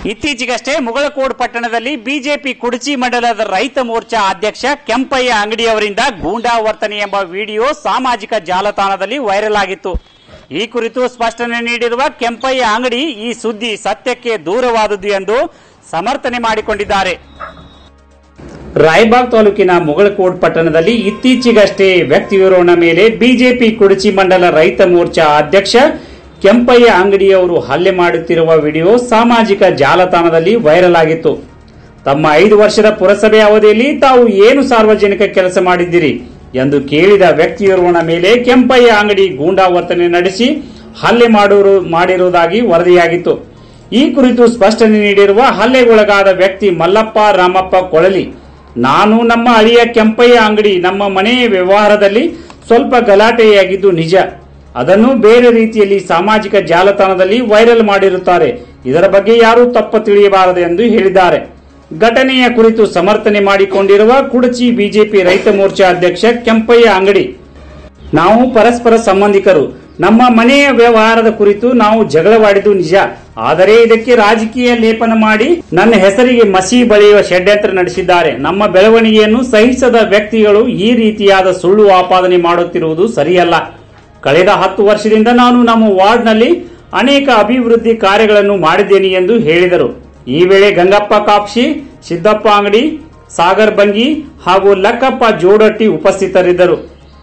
ಇತ್ತೀಚೆಗಷ್ಟೇ ಮುಗಳಕೋಡ್ ಪಟ್ಟಣದಲ್ಲಿ ಬಿಜೆಪಿ ಕುಡಚಿ ಮಂಡಲದ ರೈತ ಮೋರ್ಚಾ ಅಧ್ಯಕ್ಷ ಕೆಂಪಯ್ಯ ಅಂಗಡಿ ಅವರಿಂದ ಗೂಂಡಾ ವರ್ತನೆ ಎಂಬ ವಿಡಿಯೋ ಸಾಮಾಜಿಕ ಜಾಲತಾಣದಲ್ಲಿ ವೈರಲ್ ಆಗಿತ್ತು ಈ ಕುರಿತು ಸ್ಪಷ್ಟನೆ ನೀಡಿರುವ ಕೆಂಪಯ್ಯ ಅಂಗಡಿ ಈ ಸುದ್ದಿ ಸತ್ಯಕ್ಕೆ ದೂರವಾದುದು ಎಂದು ಸಮರ್ಥನೆ ಮಾಡಿಕೊಂಡಿದ್ದಾರೆ ರಾಯಬಾಗ್ ತಾಲೂಕಿನ ಮುಗಳಕೋಡ್ ಪಟ್ಟಣದಲ್ಲಿ ಇತ್ತೀಚೆಗಷ್ಟೇ ವ್ಯಕ್ತಿ ವಿರೋಣ ಮೇಲೆ ಬಿಜೆಪಿ ಕುಡಚಿ ಮಂಡಲ ರೈತ ಮೋರ್ಚಾ ಅಧ್ಯಕ್ಷ ಕೆಂಪಯ್ಯ ಅಂಗಡಿಯವರು ಹಲ್ಲೆ ಮಾಡುತ್ತಿರುವ ವಿಡಿಯೋ ಸಾಮಾಜಿಕ ಜಾಲತಾಣದಲ್ಲಿ ವೈರಲ್ ಆಗಿತ್ತು ತಮ್ಮ ಐದು ವರ್ಷದ ಪುರಸಭೆ ಅವಧಿಯಲ್ಲಿ ತಾವು ಏನು ಸಾರ್ವಜನಿಕ ಕೆಲಸ ಮಾಡಿದ್ದೀರಿ ಎಂದು ಕೇಳಿದ ವ್ಯಕ್ತಿಯೋರ್ವನ ಮೇಲೆ ಕೆಂಪಯ್ಯ ಅಂಗಡಿ ಗೂಂಡಾ ವರ್ತನೆ ನಡೆಸಿ ಹಲ್ಲೆ ಮಾಡುರು ಮಾಡಿರುವುದಾಗಿ ವರದಿಯಾಗಿತ್ತು ಈ ಕುರಿತು ಸ್ಪಷ್ಟನೆ ನೀಡಿರುವ ಹಲ್ಲೆಗೊಳಗಾದ ವ್ಯಕ್ತಿ ಮಲ್ಲಪ್ಪ ರಾಮಪ್ಪ ಕೊಳಲಿ ನಾನು ನಮ್ಮ ಅಳಿಯ ಕೆಂಪಯ್ಯ ಅಂಗಡಿ ನಮ್ಮ ಮನೆಯ ವ್ಯವಹಾರದಲ್ಲಿ ಸ್ವಲ್ಪ ಗಲಾಟೆಯಾಗಿದ್ದು ನಿಜ ಅದನ್ನು ಬೇರೆ ರೀತಿಯಲ್ಲಿ ಸಾಮಾಜಿಕ ಜಾಲತಾಣದಲ್ಲಿ ವೈರಲ್ ಮಾಡಿರುತ್ತಾರೆ ಇದರ ಬಗ್ಗೆ ಯಾರೂ ತಪ್ಪ ತಿಳಿಯಬಾರದು ಎಂದು ಹೇಳಿದ್ದಾರೆ ಘಟನೆಯ ಕುರಿತು ಸಮರ್ಥನೆ ಮಾಡಿಕೊಂಡಿರುವ ಕುಡಚಿ ಬಿಜೆಪಿ ರೈತ ಮೋರ್ಚಾ ಅಧ್ಯಕ್ಷ ಕೆಂಪಯ್ಯ ಅಂಗಡಿ ನಾವು ಪರಸ್ಪರ ಸಂಬಂಧಿಕರು ನಮ್ಮ ಮನೆಯ ವ್ಯವಹಾರದ ಕುರಿತು ನಾವು ಜಗಳವಾಡಿದ್ದು ನಿಜ ಆದರೆ ಇದಕ್ಕೆ ರಾಜಕೀಯ ಲೇಪನ ಮಾಡಿ ನನ್ನ ಹೆಸರಿಗೆ ಮಸಿ ಬಳಿಯುವ ಷಡ್ಯಂತ್ರ ನಡೆಸಿದ್ದಾರೆ ನಮ್ಮ ಬೆಳವಣಿಗೆಯನ್ನು ಸಹಿಸದ ವ್ಯಕ್ತಿಗಳು ಈ ರೀತಿಯಾದ ಸುಳ್ಳು ಆಪಾದನೆ ಮಾಡುತ್ತಿರುವುದು ಸರಿಯಲ್ಲ ಕಳೆದ ಹತ್ತು ವರ್ಷದಿಂದ ನಾನು ನಮ್ಮ ವಾರ್ಡ್ನಲ್ಲಿ ಅನೇಕ ಅಭಿವೃದ್ಧಿ ಕಾರ್ಯಗಳನ್ನು ಮಾಡಿದ್ದೇನೆ ಎಂದು ಹೇಳಿದರು ಈ ವೇಳೆ ಗಂಗಪ್ಪ ಕಾಪ್ಶಿ ಸಿದ್ದಪ್ಪ ಅಂಗಡಿ ಸಾಗರ್ ಬಂಗಿ ಹಾಗೂ ಲಕ್ಕಪ್ಪ ಜೋಡಟ್ಟಿ ಉಪಸ್ಥಿತರಿದ್ದರು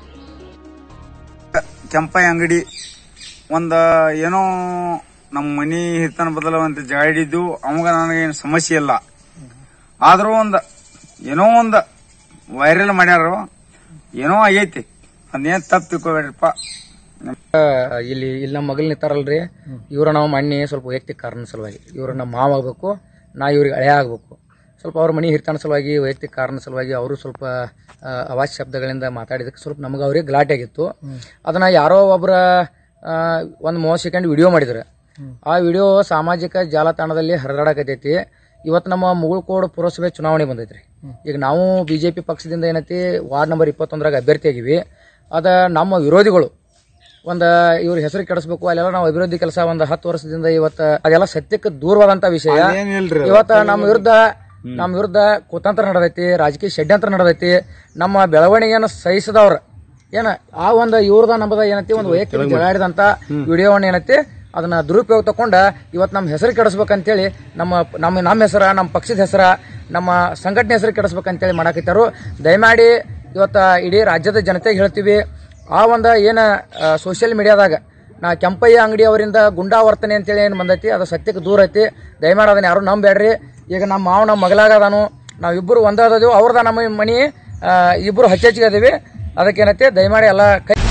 ಕೆಂಪಯ್ಯ ಅಂಗಡಿ ಒಂದ ಏನೋ ನಮ್ಮ ಮನಿ ಹಿರ್ತನ ಬದಲವಂತ ಜಾಡಿದ್ದು ಅವಾಗ ನನಗೇನು ಸಮಸ್ಯೆ ಇಲ್ಲ ಆದ್ರೂ ಒಂದ ಏನೋ ಒಂದ ವೈರಲ್ ಮಾಡ್ಯಾರ ಏನೋ ಆಗೈತಿ ಅದೇನ್ ತಪ್ಪು ತಿಳ್ಕೊಬೇಡ್ರಪ್ಪ ಇಲ್ಲಿ ಇಲ್ಲಿ ನಮ್ಮ ಮಗಳು ನಿಂತಾರಲ್ರಿ ಇವ್ರ ನಾವು ಮಣ್ಣಿ ಸ್ವಲ್ಪ ವೈಯಕ್ತಿಕ ಕಾರಣ ಸಲುವಾಗಿ ಇವ್ರ ನಮ್ಮ ಮಾವ ಆಗ್ಬೇಕು ನಾ ಇವ್ರಿಗೆ ಹಳೆ ಆಗ್ಬೇಕು ಸ್ವಲ್ಪ ಅವ್ರ ಮನೆ ಹಿರ್ತಾನ ಸಲುವಾಗಿ ವೈಯಕ್ತಿಕ ಕಾರಣ ಸಲುವಾಗಿ ಅವರು ಸ್ವಲ್ಪ ಆ, ಅವಾಚ್ಯ ಶಬ್ದಗಳಿಂದ ಮಾತಾಡಿದಕ್ಕೆ ಸ್ವಲ್ಪ ನಮಗೆ ಅವ್ರಿಗೆ ಗಲಾಟೆ ಆಗಿತ್ತು ಅದನ್ನ ಯಾರೋ ಒಬ್ಬರ ಒಂದು ಮೂವತ್ತು ಸೆಕೆಂಡ್ ವಿಡಿಯೋ ಮಾಡಿದ್ರು ಆ ವಿಡಿಯೋ ಸಾಮಾಜಿಕ ಜಾಲತಾಣದಲ್ಲಿ ಹರಿದಾಡಕತೈತಿ ಇವತ್ತು ನಮ್ಮ ಮುಗುಳ್ಕೋಡ್ ಪುರಸಭೆ ಚುನಾವಣೆ ಬಂದೈತ್ರಿ ಈಗ ನಾವು ಬಿಜೆಪಿ ಪಕ್ಷದಿಂದ ಏನೈತಿ ವಾರ್ಡ್ ನಂಬರ್ ಇಪ್ಪತ್ತೊಂದರಾಗ ಅಭ್ಯರ್ಥಿ ಆಗಿವಿ ಅದ ನಮ್ಮ ವಿರೋಧಿಗಳು ಒಂದ ಇವ್ರ ಹೆಸರು ಕೆಡಿಸ್ಬೇಕು ಅಲ್ಲೆಲ್ಲ ನಾವು ಅಭಿವೃದ್ಧಿ ಕೆಲಸ ಒಂದ್ ಹತ್ತು ವರ್ಷದಿಂದ ಇವತ್ತ ಅದೆಲ್ಲ ಸತ್ಯಕ್ಕೆ ದೂರವಾದಂತ ವಿಷಯ ಅದೇನಿಲ್ರಿ ಇವತ್ತ ನಮ್ಮ ವಿರುದ್ಧ ನಮ್ಮ ವಿರುದ್ಧ ಕುತಂತ್ರ ನಡೆದೈತಿ ರಾಜಕೀಯ ಷಡ್ಯಂತ್ರ ನಡೆದೈತಿ ನಮ್ಮ ಬೆಳವಣಿಗೆಯನ್ನು ಸಹಿಸದವ್ರ ಏನ ಆ ಒಂದು ಇವ್ರದ ನಮ್ಮದ ಏನೈತಿ ಒಂದು ವೈಯಕ್ತಿಕ ಜಗಾಡಿದಂತ ವಿಡಿಯೋವನ್ನ ಏನೈತಿ ಅದನ್ನ ದುರುಪಯೋಗ ತಕೊಂಡ ಇವತ್ತು ನಮ್ಮ ಹೆಸರು ಕೆಡಿಸ್ಬೇಕಂತೇಳಿ ನಮ್ಮ ನಮ್ಮ ನಮ್ಮ ಹೆಸರ ನಮ್ಮ ಪಕ್ಷದ ಹೆಸರ ನಮ್ಮ ಸಂಘಟನೆ ಹೆಸರು ಕೆಡಿಸ್ಬೇಕಂತೇಳಿ ಮಾಡಾಕತ್ತಾರು ದಯಮಾಡಿ ಇವತ್ತ ಇಡೀ ರಾಜ್ಯದ ಜನತೆಗೆ ಹೇಳ್ತೀವಿ ಆ ಒಂದು ಏನ ಸೋಷಿಯಲ್ ಮೀಡಿಯಾದಾಗ ನಾ ಕೆಂಪಯ್ಯ ಅಂಗಡಿ ಅವರಿಂದ ಗುಂಡಾ ವರ್ತನೆ ಅಂತೇಳಿ ಏನು ಬಂದೈತಿ ಅದು ಸತ್ಯಕ್ಕೆ ದೂರ ಐತಿ ದಯಮಾಡಿ ಅದನ್ನ ಯಾರು ನಂಬೇಡ್ರಿ ಈಗ ನಮ್ಮ ಮಾವ ನಮ್ಮ ಮಗಳಾಗದಾನು ನಾವಿಬ್ಬರು ಒಂದಾದದೇವು ಅವ್ರದ ನಮ್ಮ ಮನಿ ಆ, ಇಬ್ರು ಹಚ್ಚ ಹಚ್ಚಿಗೆ ಅದೀವಿ ಅದಕ್ಕೇನೈತಿ ದಯಮಾಡಿ ಎಲ್ಲ ಕೈ